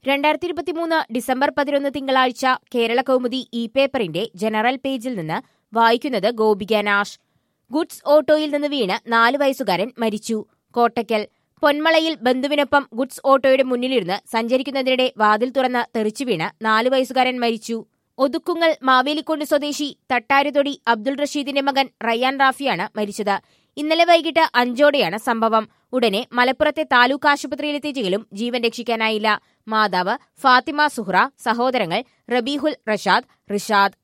രണ്ടായിരത്തി ഇരുപത്തിമൂന്ന് ഡിസംബർ പതിനൊന്ന് തിങ്കളാഴ്ച കേരള കൗമുദി ഇ പേപ്പറിന്റെ ജനറൽ പേജിൽ നിന്ന് വായിക്കുന്നത് ഗോപിക നാഷ് ഗുഡ്സ് ഓട്ടോയിൽ നിന്ന് വീണ് നാല് വയസ്സുകാരൻ മരിച്ചു കോട്ടയ്ക്കൽ പൊന്മളയിൽ ബന്ധുവിനൊപ്പം ഗുഡ്സ് ഓട്ടോയുടെ മുന്നിലിരുന്ന് സഞ്ചരിക്കുന്നതിനിടെ വാതിൽ തുറന്ന് തെറിച്ചു വീണ് നാല് വയസ്സുകാരൻ മരിച്ചു ഒതുക്കുങ്ങൽ മാവേലിക്കുണ്ട് സ്വദേശി തട്ടാരുതൊടി അബ്ദുൾ റഷീദിന്റെ മകൻ റയ്യാൻ റാഫിയാണ് മരിച്ചത് ഇന്നലെ വൈകിട്ട് അഞ്ചോടെയാണ് സംഭവം ഉടനെ മലപ്പുറത്തെ താലൂക്ക് ആശുപത്രിയിലെത്തിച്ചെങ്കിലും ജീവൻ രക്ഷിക്കാനായില്ല മാതാവ് ഫാത്തിമ സുഹ്റ സഹോദരങ്ങൾ റബീഹുൽ റഷാദ് റിഷാദ്